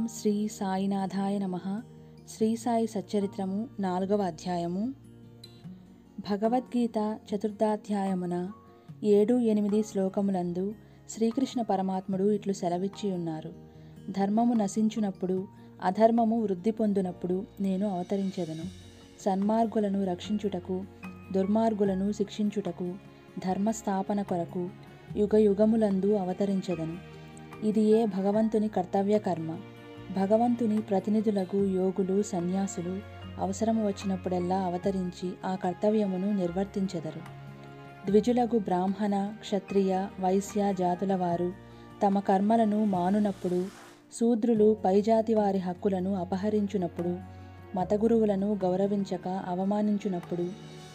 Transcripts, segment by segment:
శ్రీ సాయినాథాయ నమ శ్రీ సాయి సచ్చరిత్రము నాలుగవ అధ్యాయము భగవద్గీత చతుర్థాధ్యాయమున ఏడు ఎనిమిది శ్లోకములందు శ్రీకృష్ణ పరమాత్ముడు ఇట్లు సెలవిచ్చి ఉన్నారు ధర్మము నశించునప్పుడు అధర్మము వృద్ధి పొందునప్పుడు నేను అవతరించెదను సన్మార్గులను రక్షించుటకు దుర్మార్గులను శిక్షించుటకు ధర్మస్థాపన కొరకు యుగ యుగములందు అవతరించెదను ఇది ఏ భగవంతుని కర్తవ్య కర్మ భగవంతుని ప్రతినిధులకు యోగులు సన్యాసులు అవసరము వచ్చినప్పుడెల్లా అవతరించి ఆ కర్తవ్యమును నిర్వర్తించెదరు ద్విజులకు బ్రాహ్మణ క్షత్రియ వైశ్య జాతుల వారు తమ కర్మలను మానునప్పుడు శూద్రులు పైజాతి వారి హక్కులను అపహరించునప్పుడు మతగురువులను గౌరవించక అవమానించునప్పుడు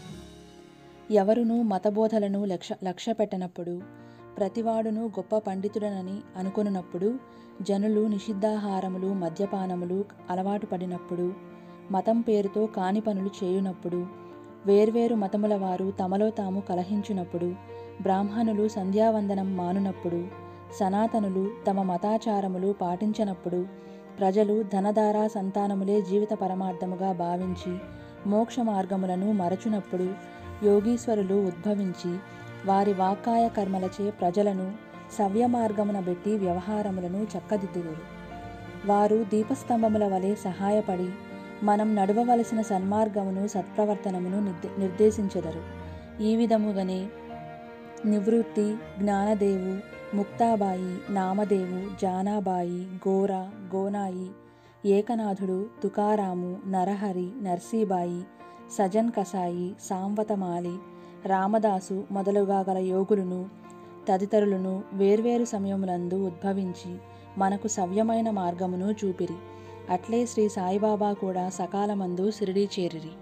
ఎవరునూ మతబోధలను లక్ష్య లక్ష్య పెట్టనప్పుడు ప్రతివాడును గొప్ప పండితుడనని అనుకొనున్నప్పుడు జనులు నిషిద్ధాహారములు మద్యపానములు అలవాటు పడినప్పుడు మతం పేరుతో కాని పనులు చేయునప్పుడు వేర్వేరు మతముల వారు తమలో తాము కలహించునప్పుడు బ్రాహ్మణులు సంధ్యావందనం మానునప్పుడు సనాతనులు తమ మతాచారములు పాటించనప్పుడు ప్రజలు ధనధారా సంతానములే జీవిత పరమార్థముగా భావించి మోక్ష మార్గములను మరచునప్పుడు యోగీశ్వరులు ఉద్భవించి వారి వాక్కాయ కర్మలచే ప్రజలను సవ్య మార్గమున బెట్టి వ్యవహారములను చక్కదిద్దుదురు వారు దీపస్తంభముల వలె సహాయపడి మనం నడవవలసిన సన్మార్గమును సత్ప్రవర్తనమును నిర్దే నిర్దేశించెదరు ఈ విధముగానే నివృత్తి జ్ఞానదేవు ముక్తాబాయి నామదేవు జానాబాయి గోరా గోనాయి ఏకనాథుడు తుకారాము నరహరి నర్సీబాయి సజన్ కసాయి సాంవతమాలి రామదాసు మొదలుగా గల యోగులను తదితరులను వేర్వేరు సమయములందు ఉద్భవించి మనకు సవ్యమైన మార్గమును చూపిరి అట్లే శ్రీ సాయిబాబా కూడా సకాలమందు సిరిడీ చేరిరి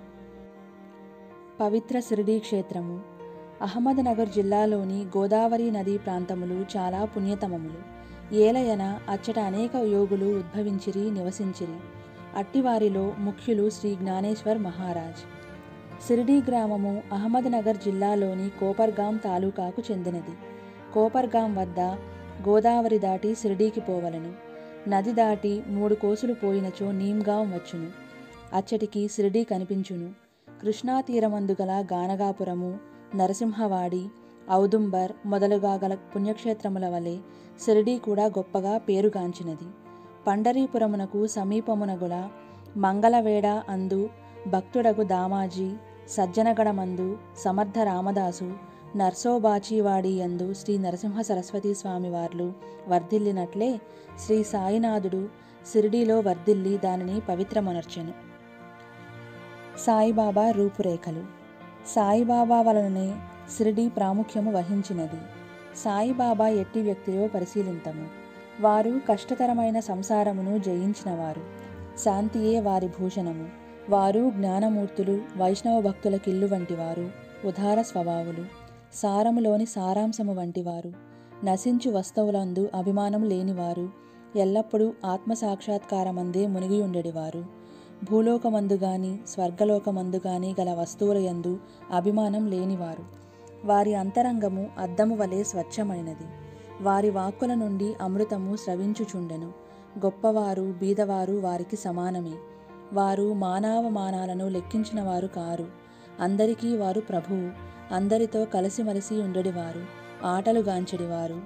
పవిత్ర సిరిడీ క్షేత్రము అహ్మద్నగర్ జిల్లాలోని గోదావరి నదీ ప్రాంతములు చాలా పుణ్యతమములు ఏలయన అచ్చట అనేక యోగులు ఉద్భవించిరి నివసించిరి అట్టివారిలో ముఖ్యులు శ్రీ జ్ఞానేశ్వర్ మహారాజ్ సిరిడీ గ్రామము అహ్మద్నగర్ జిల్లాలోని కోపర్గాం తాలూకాకు చెందినది కోపర్గాం వద్ద గోదావరి దాటి సిరిడీకి పోవలను నది దాటి మూడు కోసులు పోయినచో నీమ్గాం వచ్చును అచ్చటికి సిరిడీ కనిపించును కృష్ణా తీరమందు గల గానగాపురము నరసింహవాడి ఔదుంబర్ మొదలుగా గల పుణ్యక్షేత్రముల వలె సిరిడీ కూడా గొప్పగా పేరుగాంచినది పండరీపురమునకు సమీపమున గల మంగళవేడ అందు భక్తుడగు దామాజీ సజ్జనగడమందు సమర్థ రామదాసు నర్సోబాచీవాడి యందు శ్రీ నరసింహ సరస్వతి స్వామి వార్లు వర్ధిల్లినట్లే శ్రీ సాయినాథుడు సిరిడీలో వర్ధిల్లి దానిని పవిత్రమొనర్చెను సాయిబాబా రూపురేఖలు సాయిబాబా వలననే సిరిడి ప్రాముఖ్యము వహించినది సాయిబాబా ఎట్టి వ్యక్తిలో పరిశీలింతము వారు కష్టతరమైన సంసారమును జయించినవారు శాంతియే వారి భూషణము వారు జ్ఞానమూర్తులు వైష్ణవ భక్తుల కిల్లు వంటివారు ఉదార స్వభావులు సారములోని సారాంశము వంటివారు నశించు వస్తువులందు అభిమానం లేనివారు ఎల్లప్పుడూ ఆత్మసాక్షాత్కారమందే మునిగి ఉండేవారు భూలోకమందు గాని స్వర్గలోకమందు గాని గల వస్తువుల యందు అభిమానం లేనివారు వారి అంతరంగము అద్దము వలె స్వచ్ఛమైనది వారి వాక్కుల నుండి అమృతము స్రవించుచుండెను గొప్పవారు బీదవారు వారికి సమానమే వారు మానవమానాలను లెక్కించిన వారు కారు అందరికీ వారు ప్రభువు అందరితో కలిసిమలిసి ఉండేవారు ఆటలు గాంచెడివారు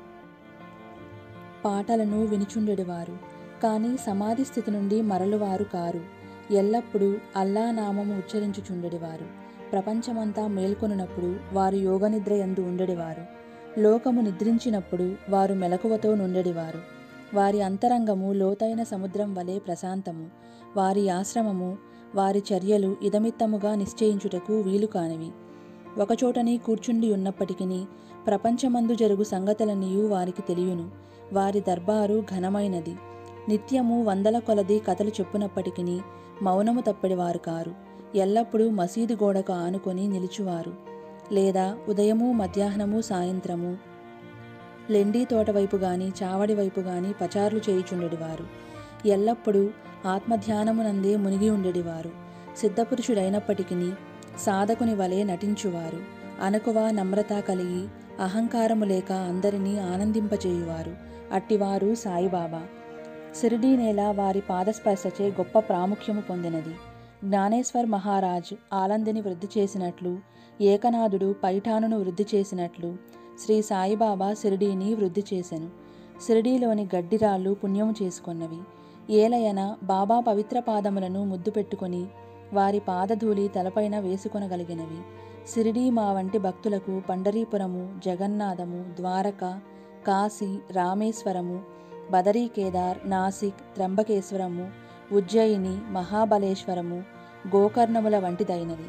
పాటలను వినుచుండెడివారు కానీ సమాధి స్థితి నుండి మరలువారు కారు ఎల్లప్పుడూ అల్లా నామము ఉచ్చరించుచుండెడివారు ప్రపంచమంతా మేల్కొనున్నప్పుడు వారు యోగనిద్ర యందు ఉండెడివారు లోకము నిద్రించినప్పుడు వారు మెలకువతో నుండెడివారు వారి అంతరంగము లోతైన సముద్రం వలె ప్రశాంతము వారి ఆశ్రమము వారి చర్యలు ఇదమిత్తముగా నిశ్చయించుటకు వీలు కానివి ఒకచోటని కూర్చుండి ఉన్నప్పటికీ ప్రపంచమందు జరుగు సంగతులనియు వారికి తెలియను వారి దర్బారు ఘనమైనది నిత్యము వందల కొలది కథలు చెప్పునప్పటికీ మౌనము తప్పిడివారు కారు ఎల్లప్పుడూ మసీదు గోడకు ఆనుకొని నిలుచువారు లేదా ఉదయము మధ్యాహ్నము సాయంత్రము లెండీ తోట వైపు గాని చావడి వైపు గాని పచార్లు చేయుచుండెడివారు ఎల్లప్పుడూ ఆత్మధ్యానమునందే మునిగి ఉండేడివారు సిద్ధపురుషుడైనప్పటికీ సాధకుని వలె నటించువారు అనకువ నమ్రత కలిగి అహంకారము లేక అందరినీ ఆనందింపచేయువారు అట్టివారు సాయిబాబా సిరిడీ నేల వారి పాదస్పర్శచే గొప్ప ప్రాముఖ్యము పొందినది జ్ఞానేశ్వర్ మహారాజ్ ఆలందిని వృద్ధి చేసినట్లు ఏకనాథుడు పైఠానును వృద్ధి చేసినట్లు శ్రీ సాయిబాబా సిరిడీని వృద్ధి చేసెను సిరిడీలోని గడ్డిరాళ్ళు పుణ్యము చేసుకొన్నవి ఏలయన బాబా పవిత్ర పాదములను ముద్దు పెట్టుకొని వారి పాదధూళి తలపైన వేసుకొనగలిగినవి సిరిడీ మా వంటి భక్తులకు పండరీపురము జగన్నాథము ద్వారక కాశీ రామేశ్వరము బదరీ కేదార్ నాసిక్ త్రంబకేశ్వరము ఉజ్జయిని మహాబలేశ్వరము గోకర్ణముల వంటిదైనది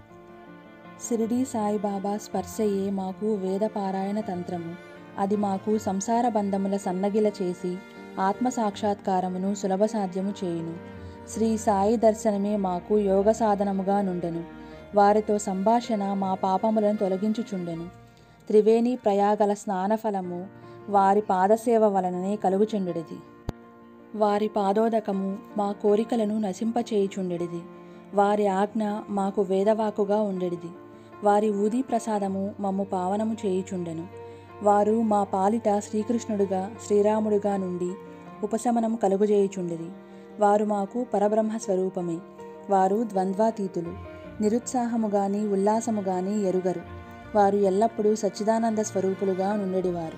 సిరిడీ సాయిబాబా స్పర్శయే మాకు వేదపారాయణ తంత్రము అది మాకు సంసార బంధముల సన్నగిల చేసి ఆత్మ సాక్షాత్కారమును సులభ సాధ్యము చేయును శ్రీ సాయి దర్శనమే మాకు యోగ సాధనముగా నుండెను వారితో సంభాషణ మా పాపములను తొలగించుచుండెను త్రివేణి ప్రయాగల స్నానఫలము వారి పాదసేవ వలననే కలుగుచుండెడిది వారి పాదోదకము మా కోరికలను నశింపచేయుచుండెడిది వారి ఆజ్ఞ మాకు వేదవాకుగా ఉండెడిది వారి ఊది ప్రసాదము మమ్ము పావనము చేయుచుండెను వారు మా పాలిట శ్రీకృష్ణుడుగా శ్రీరాముడుగా నుండి ఉపశమనం కలుగజేయుచుండిరి వారు మాకు పరబ్రహ్మ స్వరూపమే వారు ద్వంద్వాతీతులు నిరుత్సాహము గాని ఉల్లాసము గాని ఎరుగరు వారు ఎల్లప్పుడూ సచ్చిదానంద స్వరూపులుగా నుండెడివారు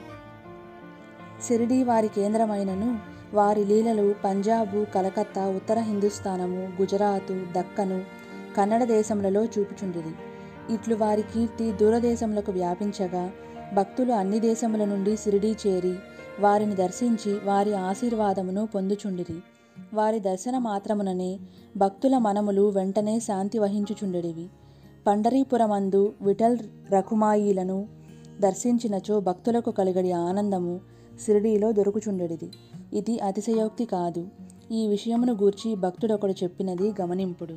సిరిడీ వారి కేంద్రమైనను వారి లీలలు పంజాబు కలకత్తా ఉత్తర హిందుస్థానము గుజరాతు దక్కను కన్నడ దేశములలో చూపుచుండిరి ఇట్లు వారి కీర్తి దూరదేశములకు వ్యాపించగా భక్తులు అన్ని దేశముల నుండి సిరిడీ చేరి వారిని దర్శించి వారి ఆశీర్వాదమును పొందుచుండిరి వారి దర్శన మాత్రముననే భక్తుల మనములు వెంటనే శాంతి వహించుచుండెడివి పండరీపురమందు విఠల్ రకుమాయిలను దర్శించినచో భక్తులకు కలిగడి ఆనందము సిరిడీలో దొరుకుచుండెడిది ఇది అతిశయోక్తి కాదు ఈ విషయమును గూర్చి భక్తుడొకడు చెప్పినది గమనింపుడు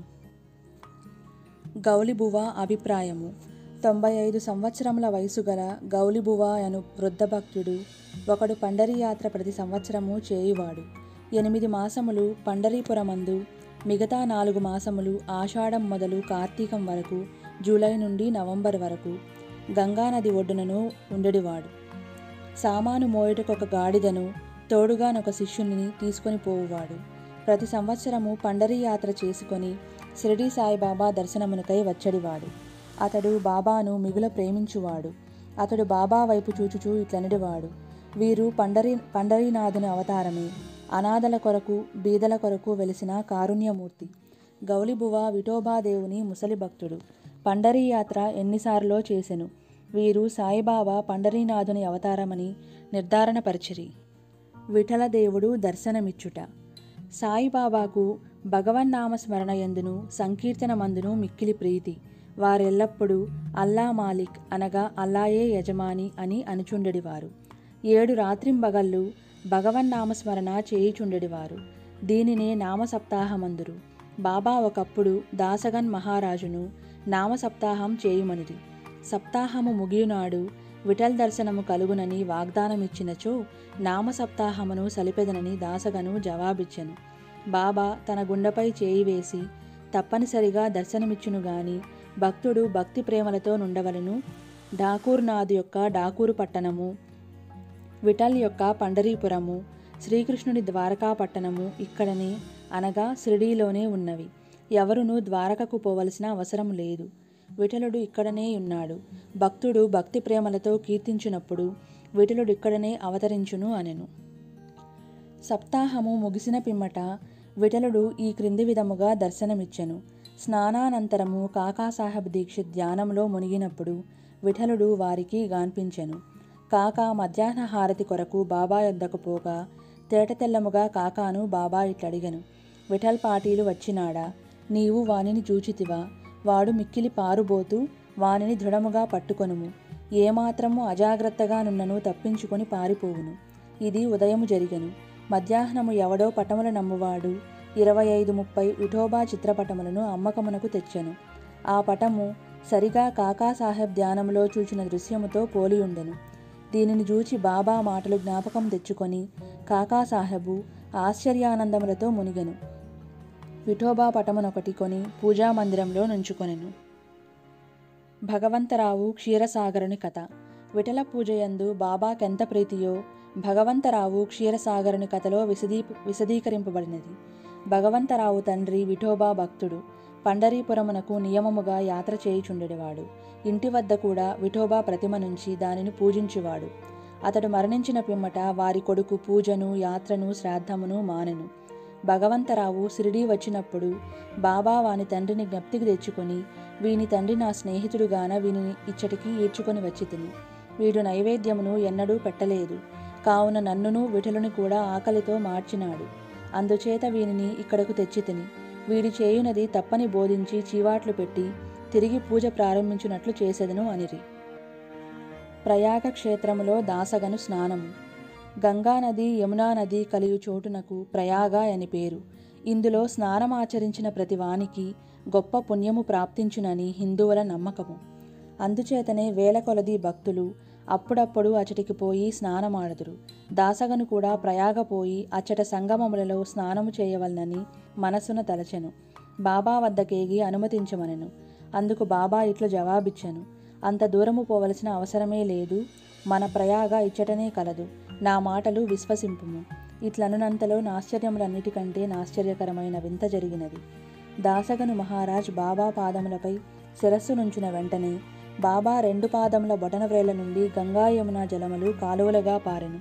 గౌలిబువ అభిప్రాయము తొంభై ఐదు సంవత్సరముల వయసు గల గౌలిబువ అను వృద్ధ భక్తుడు ఒకడు పండరీ యాత్ర ప్రతి సంవత్సరము చేయువాడు ఎనిమిది మాసములు పండరీపురమందు మిగతా నాలుగు మాసములు ఆషాఢం మొదలు కార్తీకం వరకు జూలై నుండి నవంబర్ వరకు గంగానది ఒడ్డునను ఉండెడివాడు సామాను మోయుటకొక గాడిదను తోడుగానొక శిష్యుని తీసుకొని పోవువాడు ప్రతి సంవత్సరము పండరీ యాత్ర చేసుకొని షిరిడీ సాయిబాబా దర్శనమునకై వచ్చడివాడు అతడు బాబాను మిగుల ప్రేమించువాడు అతడు బాబా వైపు చూచుచూ ఇట్లనడివాడు వీరు పండరీ పండరీనాథుని అవతారమే అనాథల కొరకు బీదల కొరకు వెలిసిన కారుణ్యమూర్తి గౌలిబువ విఠోబాదేవుని ముసలి భక్తుడు పండరీ యాత్ర ఎన్నిసార్లో చేసెను వీరు సాయిబాబా పండరీనాథుని అవతారమని నిర్ధారణపరిచిరి విఠలదేవుడు దర్శనమిచ్చుట సాయిబాబాకు భగవన్నామస్మరణ ఎందును సంకీర్తన మందును మిక్కిలి ప్రీతి వారెల్లప్పుడూ అల్లా మాలిక్ అనగా అల్లాయే యజమాని అని అనుచుండెడివారు ఏడు రాత్రింబగళ్ళు భగవన్నామస్మరణ చేయుచుండెడివారు దీనినే నామ సప్తాహమందురు బాబా ఒకప్పుడు దాసగన్ మహారాజును నామ సప్తాహం చేయుమనిది సప్తాహము ముగియునాడు విఠల్ దర్శనము కలుగునని వాగ్దానమిచ్చినచో నామ సప్తాహమును సలిపెదనని దాసగను జవాబిచ్చెను బాబా తన గుండెపై చేయి వేసి తప్పనిసరిగా దర్శనమిచ్చును గాని భక్తుడు భక్తి ప్రేమలతో నుండవలను డాకూర్నాథ్ యొక్క డాకూరు పట్టణము విఠల్ యొక్క పండరీపురము శ్రీకృష్ణుడి ద్వారకా పట్టణము ఇక్కడనే అనగా షిరిడీలోనే ఉన్నవి ఎవరునూ ద్వారకకు పోవలసిన అవసరం లేదు విఠలుడు ఇక్కడనే ఉన్నాడు భక్తుడు భక్తి ప్రేమలతో కీర్తించినప్పుడు విఠలుడు ఇక్కడనే అవతరించును అనెను సప్తాహము ముగిసిన పిమ్మట విఠలుడు ఈ క్రింది విధముగా దర్శనమిచ్చెను స్నానానంతరము కాకాసాహెబ్ దీక్షిత్ ధ్యానంలో మునిగినప్పుడు విఠలుడు వారికి గాన్పించెను కాకా మధ్యాహ్న హారతి కొరకు బాబా యొద్దకు పోగా తేటతెల్లముగా కాకాను బాబా ఇట్లడిగెను విఠల్ పాటీలు వచ్చినాడా నీవు వానిని చూచితివా వాడు మిక్కిలి పారుబోతూ వానిని దృఢముగా పట్టుకొనుము ఏమాత్రము అజాగ్రత్తగా నున్నను తప్పించుకొని పారిపోవును ఇది ఉదయము జరిగెను మధ్యాహ్నము ఎవడో పటముల నమ్మువాడు ఇరవై ఐదు ముప్పై విఠోబా చిత్రపటములను అమ్మకమునకు తెచ్చెను ఆ పటము సరిగా కాకాసాహెబ్ ధ్యానంలో చూచిన దృశ్యముతో పోలియుండెను దీనిని చూచి బాబా మాటలు జ్ఞాపకం తెచ్చుకొని కాకాసాహెబు ఆశ్చర్యానందములతో మునిగెను విఠోబా పటమునొకటి కొని పూజా మందిరంలో నుంచుకొనెను భగవంతరావు క్షీరసాగరుని కథ విఠల పూజయందు బాబాకెంత ప్రీతియో భగవంతరావు క్షీరసాగరుని కథలో విశదీ విశదీకరింపబడినది భగవంతరావు తండ్రి విఠోబా భక్తుడు పండరీపురమునకు నియమముగా యాత్ర చేయుచుండెడివాడు ఇంటి వద్ద కూడా విఠోబా ప్రతిమ నుంచి దానిని పూజించువాడు అతడు మరణించిన పిమ్మట వారి కొడుకు పూజను యాత్రను శ్రాద్ధమును మానెను భగవంతరావు సిరిడీ వచ్చినప్పుడు బాబా వాని తండ్రిని జ్ఞప్తికి తెచ్చుకొని వీని తండ్రి నా స్నేహితుడుగాన వీనిని ఇచ్చటికి ఈడ్చుకొని వచ్చి తిని వీడు నైవేద్యమును ఎన్నడూ పెట్టలేదు కావున నన్నును విఠలుని కూడా ఆకలితో మార్చినాడు అందుచేత వీనిని ఇక్కడకు తెచ్చి తిని వీడి చేయునది తప్పని బోధించి చీవాట్లు పెట్టి తిరిగి పూజ ప్రారంభించినట్లు చేసేదను అనిరి ప్రయాగ క్షేత్రములో దాసగను స్నానము గంగానది యమునా నది కలియు చోటునకు ప్రయాగ అని పేరు ఇందులో స్నానమాచరించిన ప్రతి వానికి గొప్ప పుణ్యము ప్రాప్తించునని హిందువుల నమ్మకము అందుచేతనే వేల కొలది భక్తులు అప్పుడప్పుడు అచటికి పోయి స్నానమాడుదురు దాసగను కూడా ప్రయాగ పోయి అచ్చట సంగమములలో స్నానము చేయవలనని మనసున తలచెను బాబా వద్దకేగి అనుమతించమనెను అందుకు బాబా ఇట్లు జవాబిచ్చెను అంత దూరము పోవలసిన అవసరమే లేదు మన ప్రయాగ ఇచ్చటనే కలదు నా మాటలు విశ్వసింపుము ఇట్లనునంతలో నాశ్చర్యములన్నిటికంటే నాశ్చర్యకరమైన వింత జరిగినది దాసగను మహారాజ్ బాబా పాదములపై శిరస్సు నుంచిన వెంటనే బాబా రెండు పాదముల బొటనవ్రేళ్ల నుండి గంగా యమున జలములు కాలువలుగా పారెను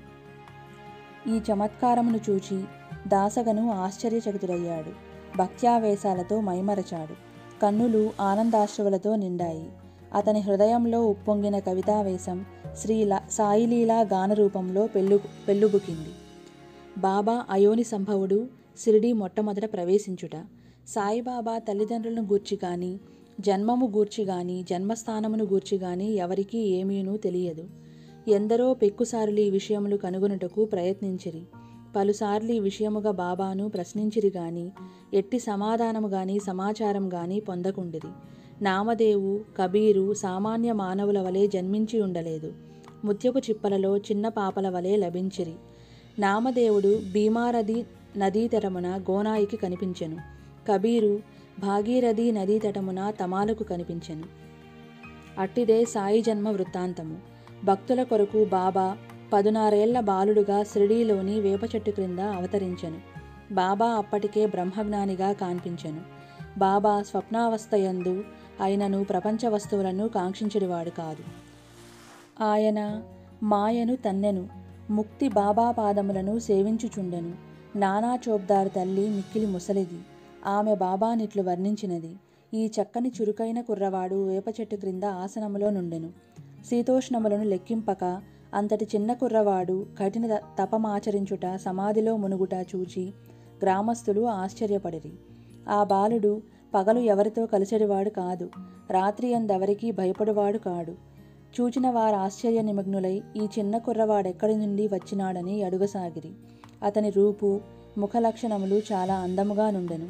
ఈ చమత్కారమును చూచి దాసగను ఆశ్చర్యచకితుడయ్యాడు భక్త్యావేశాలతో మైమరచాడు కన్నులు ఆనందాశ్రువులతో నిండాయి అతని హృదయంలో ఉప్పొంగిన కవితావేశం శ్రీ సాయిలీలా గానరూపంలో పెళ్ళు పెళ్ళుబుకింది బాబా అయోని సంభవుడు సిరిడి మొట్టమొదట ప్రవేశించుట సాయిబాబా తల్లిదండ్రులను గూర్చి గాని జన్మము గూర్చి గాని జన్మస్థానమును గూర్చి గాని ఎవరికీ ఏమీనూ తెలియదు ఎందరో పెక్కుసార్లు ఈ విషయములు కనుగొనుటకు ప్రయత్నించిరి పలుసార్లు ఈ విషయముగా బాబాను ప్రశ్నించిరి గాని ఎట్టి సమాధానము గాని సమాచారం గాని పొందకుండిరి నామదేవు కబీరు సామాన్య మానవుల వలె జన్మించి ఉండలేదు ముత్యపు చిప్పలలో చిన్న పాపల వలె లభించిరి నామదేవుడు భీమారథి నదీ తటమున గోనాయికి కనిపించెను కబీరు భాగీరథి నదీ తటమున తమాలకు కనిపించెను అట్టిదే సాయి జన్మ వృత్తాంతము భక్తుల కొరకు బాబా పదునారేళ్ల బాలుడుగా షిరిడీలోని వేప చెట్టు క్రింద అవతరించెను బాబా అప్పటికే బ్రహ్మజ్ఞానిగా కాన్పించెను బాబా స్వప్నావస్థయందు అయినను ప్రపంచ వస్తువులను కాంక్షించడివాడు కాదు ఆయన మాయను తన్నెను ముక్తి బాబా పాదములను సేవించుచుండెను నానా చోబ్దార్ తల్లి మిక్కిలి ముసలిది ఆమె బాబానిట్లు వర్ణించినది ఈ చక్కని చురుకైన కుర్రవాడు వేప చెట్టు క్రింద ఆసనములో నుండెను శీతోష్ణములను లెక్కింపక అంతటి చిన్న కుర్రవాడు కఠిన తపమాచరించుట సమాధిలో మునుగుట చూచి గ్రామస్తులు ఆశ్చర్యపడిరి ఆ బాలుడు పగలు ఎవరితో కలిసెడివాడు కాదు రాత్రి అందెవరికీ భయపడువాడు కాడు చూచిన వారు ఆశ్చర్య నిమగ్నులై ఈ చిన్న కుర్రవాడెక్కడి నుండి వచ్చినాడని అడుగసాగిరి అతని రూపు ముఖ లక్షణములు చాలా అందముగా నుండెను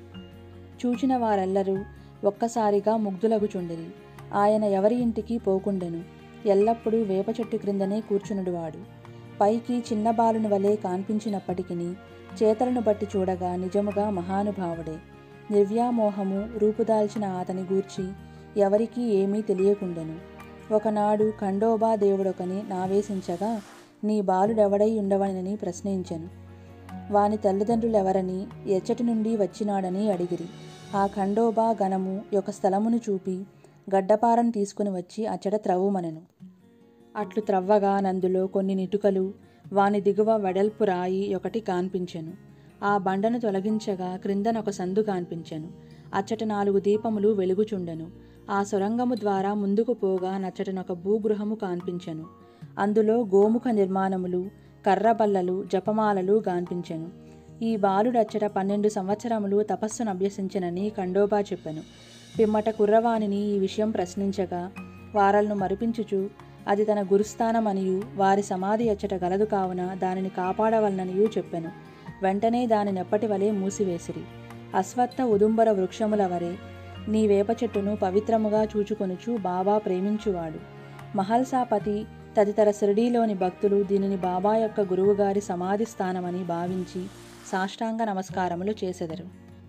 చూచిన వారెల్లరూ ఒక్కసారిగా ముగ్ధులగుచుండిరి ఆయన ఎవరి ఇంటికి పోకుండెను ఎల్లప్పుడూ వేప చెట్టు క్రిందనే కూర్చునుడువాడు పైకి చిన్న బాలుని వలె కాన్పించినప్పటికీ చేతలను బట్టి చూడగా నిజముగా మహానుభావుడే నిర్వ్యామోహము రూపుదాల్చిన అతని గూర్చి ఎవరికీ ఏమీ తెలియకుండెను ఒకనాడు ఖండోబా దేవుడొకని నావేశించగా నీ బాలుడెవడై ఉండవనని ప్రశ్నించెను వాని తల్లిదండ్రులెవరని ఎచ్చటి నుండి వచ్చినాడని అడిగిరి ఆ ఖండోబా గణము యొక్క స్థలమును చూపి గడ్డపారను తీసుకుని వచ్చి అచ్చట త్రవ్వుమనెను అట్లు త్రవ్వగా నందులో కొన్ని నిటుకలు వాని దిగువ వెడల్పు రాయి ఒకటి కాన్పించెను ఆ బండను తొలగించగా క్రిందనొక సందు కాన్పించెను అచ్చట నాలుగు దీపములు వెలుగుచుండెను ఆ సొరంగము ద్వారా ముందుకు పోగా నచ్చటనొక భూగృహము కాన్పించెను అందులో గోముఖ నిర్మాణములు కర్రబల్లలు జపమాలలు గాన్పించెను ఈ బాలుడచ్చట పన్నెండు సంవత్సరములు తపస్సును అభ్యసించనని ఖండోబా చెప్పెను పిమ్మట కుర్రవాణిని ఈ విషయం ప్రశ్నించగా వారలను మరిపించుచు అది తన గురుస్థానమనియు వారి సమాధి అచ్చట గలదు కావున దానిని కాపాడవలననియూ చెప్పెను వెంటనే దానినెప్పటి వలె మూసివేసిరి అశ్వత్థ ఉదుంబర వృక్షముల వరే నీ వేప చెట్టును పవిత్రముగా చూచుకొనుచు బాబా ప్రేమించువాడు మహల్సాపతి తదితర షిరిడీలోని భక్తులు దీనిని బాబా యొక్క గురువుగారి సమాధి స్థానమని భావించి సాష్టాంగ నమస్కారములు చేసెదరు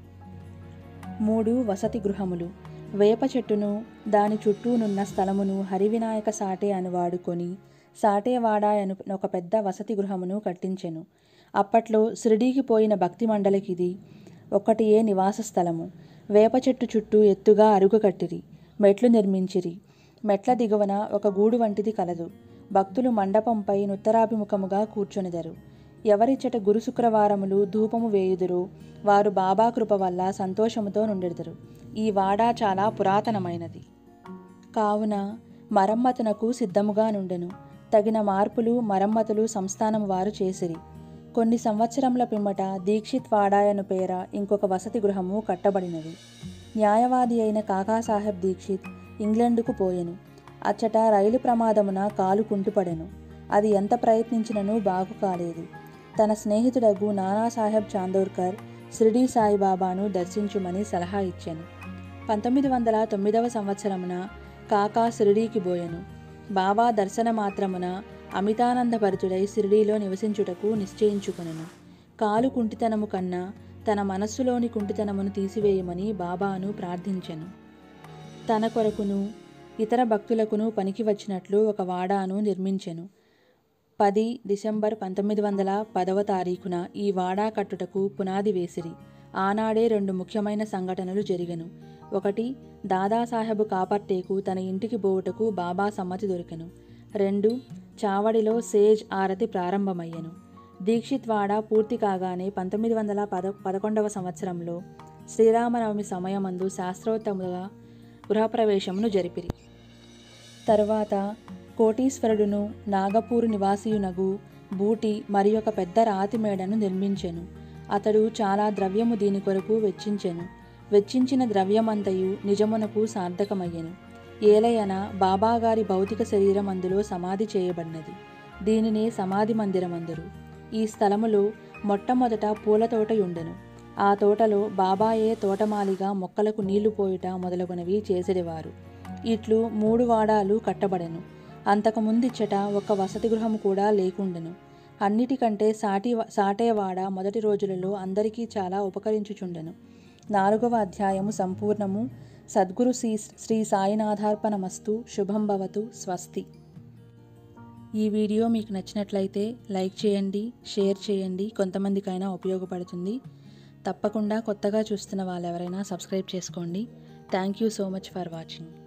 మూడు వసతి గృహములు వేప చెట్టును దాని చుట్టూనున్న స్థలమును హరివినాయక సాటే అని వాడుకొని సాటేవాడ అను ఒక పెద్ద వసతి గృహమును కట్టించెను అప్పట్లో షిరిడీకి పోయిన భక్తి మండలికిది ఒక్కటియే నివాస స్థలము వేప చెట్టు చుట్టూ ఎత్తుగా అరుగు కట్టిరి మెట్లు నిర్మించిరి మెట్ల దిగువన ఒక గూడు వంటిది కలదు భక్తులు మండపంపై నుత్తరాభిముఖముగా కూర్చొనిదరు ఎవరిచ్చట గురు శుక్రవారములు ధూపము వేయుదురో వారు బాబా కృప వల్ల సంతోషముతో నుండెదరు ఈ వాడ చాలా పురాతనమైనది కావున మరమ్మతునకు సిద్ధముగా నుండెను తగిన మార్పులు మరమ్మతులు సంస్థానం వారు చేసిరి కొన్ని సంవత్సరముల పిమ్మట దీక్షిత్ వాడాయను పేర ఇంకొక వసతి గృహము కట్టబడినది న్యాయవాది అయిన కాకాసాహెబ్ దీక్షిత్ ఇంగ్లండుకు పోయెను అచ్చట రైలు ప్రమాదమున కాలు కుంటుపడెను అది ఎంత ప్రయత్నించినను బాగు కాలేదు తన స్నేహితుడగు నానాసాహెబ్ చాందోర్కర్ షిరిడీ సాయిబాబాను దర్శించుమని సలహా ఇచ్చాను పంతొమ్మిది వందల తొమ్మిదవ సంవత్సరమున కాకా షిరిడీకి బోయెను బాబా దర్శన మాత్రమున అమితానందభరితుడై షిరిడీలో నివసించుటకు నిశ్చయించుకొనెను కాలు కుంటితనము కన్నా తన మనస్సులోని కుంటితనమును తీసివేయమని బాబాను ప్రార్థించెను తన కొరకును ఇతర భక్తులకును పనికి వచ్చినట్లు ఒక వాడాను నిర్మించెను పది డిసెంబర్ పంతొమ్మిది వందల పదవ తారీఖున ఈ వాడా కట్టుటకు పునాది వేసిరి ఆనాడే రెండు ముఖ్యమైన సంఘటనలు జరిగెను ఒకటి దాదాసాహెబు కాపర్టేకు తన ఇంటికి పోవుటకు బాబా సమ్మతి దొరికెను రెండు చావడిలో సేజ్ ఆరతి ప్రారంభమయ్యెను దీక్షిత్ వాడ పూర్తి కాగానే పంతొమ్మిది వందల పద పదకొండవ సంవత్సరంలో శ్రీరామనవమి సమయమందు శాస్త్రోత్తముగా గృహప్రవేశమును జరిపిరి తరువాత కోటీశ్వరుడును నాగపూరు నివాసియునగు బూటి మరి ఒక పెద్ద రాతి మేడను నిర్మించెను అతడు చాలా ద్రవ్యము దీని కొరకు వెచ్చించెను వెచ్చించిన ద్రవ్యమంతయు నిజమునకు సార్థకమయ్యెను ఏలయన బాబాగారి భౌతిక శరీరం అందులో సమాధి చేయబడినది దీనినే సమాధి మందిరమందురు ఈ స్థలములో మొట్టమొదట పూల తోటయుండెను ఆ తోటలో బాబాయే తోటమాలిగా మొక్కలకు నీళ్లు పోయుట మొదలగునవి చేసేవారు ఇట్లు మూడు వాడాలు కట్టబడెను అంతకుముందిచ్చట ఒక వసతి గృహము కూడా లేకుండెను అన్నిటికంటే సాటి సాటేవాడ మొదటి రోజులలో అందరికీ చాలా ఉపకరించుచుండెను నాలుగవ అధ్యాయము సంపూర్ణము సద్గురు శ్రీ శ్రీ సాయినాథార్పణమస్తు శుభం భవతు స్వస్తి ఈ వీడియో మీకు నచ్చినట్లయితే లైక్ చేయండి షేర్ చేయండి కొంతమందికైనా ఉపయోగపడుతుంది తప్పకుండా కొత్తగా చూస్తున్న వాళ్ళు ఎవరైనా సబ్స్క్రైబ్ చేసుకోండి thank you so much for watching